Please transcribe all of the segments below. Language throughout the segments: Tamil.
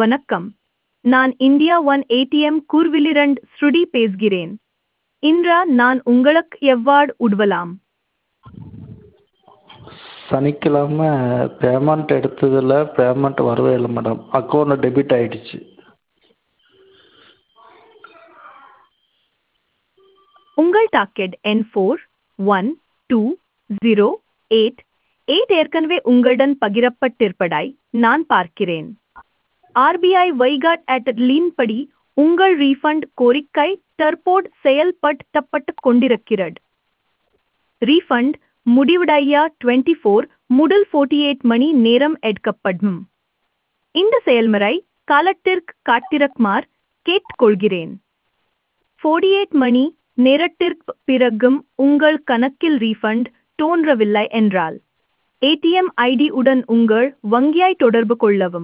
வணக்கம் நான் இந்தியா ஒன் ஏடிஎம் கூர்விலிரண்ட் ஸ்ருடி பேசுகிறேன் இன்றா நான் உங்களுக்கு எவ்வாறு உதவலாம் சனிக்கிழமை பேமெண்ட் எடுத்ததில் பேமெண்ட் வரவே இல்லை மேடம் அக்கௌண்ட்டில் டெபிட் ஆகிடுச்சு உங்கள் டாக்கெட் எண் four one two zero eight eight ஏற்கனவே உங்களுடன் பகிரப்பட்டிருப்பதாய் நான் பார்க்கிறேன் ஆர்பிஐ வைகாட் அட் லீன் படி உங்கள் ரீஃபண்ட் கோரிக்கை தற்போது செயல்படுத்தப்பட்டு கொண்டிருக்கிறது ரீஃபண்ட் முடிவடைய டுவெண்ட்டி ஃபோர் முதல் ஃபோர்ட்டி எயிட் மணி நேரம் எடுக்கப்படும் இந்த செயல்முறை காலத்திற்கு காத்திருக்குமாறு கேட்டுக்கொள்கிறேன் ஃபோர்ட்டி எயிட் மணி நேரத்திற்கு பிறகும் உங்கள் கணக்கில் ரீஃபண்ட் தோன்றவில்லை என்றால் ஏடிஎம் ஐடி உடன் உங்கள் வங்கியை தொடர்பு கொள்ளவும்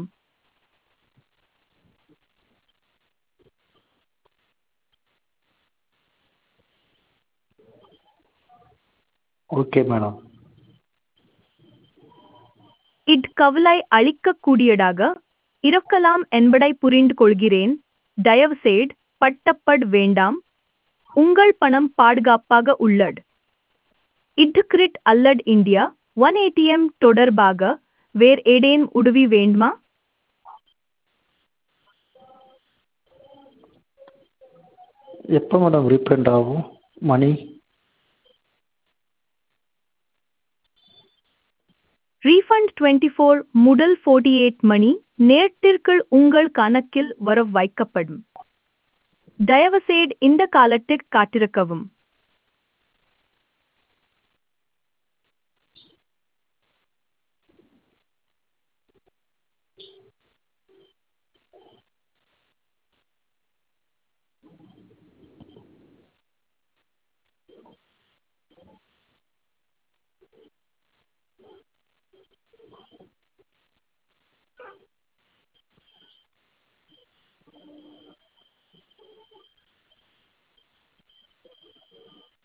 ஓகே மேடம் இட் கவலை அளிக்கக்கூடியதாக இருக்கலாம் என்பதை புரிந்து கொள்கிறேன் தயவுசெய்து பட்டப்பட வேண்டாம் உங்கள் பணம் பாதுகாப்பாக உள்ளது இட்டுகிரிட் அல்லது இந்தியா ஒன் ஏடிஎம் தொடர்பாக வேறு ஏதேனும் உதவி வேண்டுமா எப்போ மேடம் ரீஃபண்ட் ஆகும் மணி ரீஃபண்ட் டுவெண்ட்டி ஃபோர் முதல் ஃபோர்ட்டி எயிட் மணி நேரத்திற்குள் உங்கள் கணக்கில் வர வைக்கப்படும் தயவுசெய்து இந்த காலத்திற்கு காத்திருக்கவும்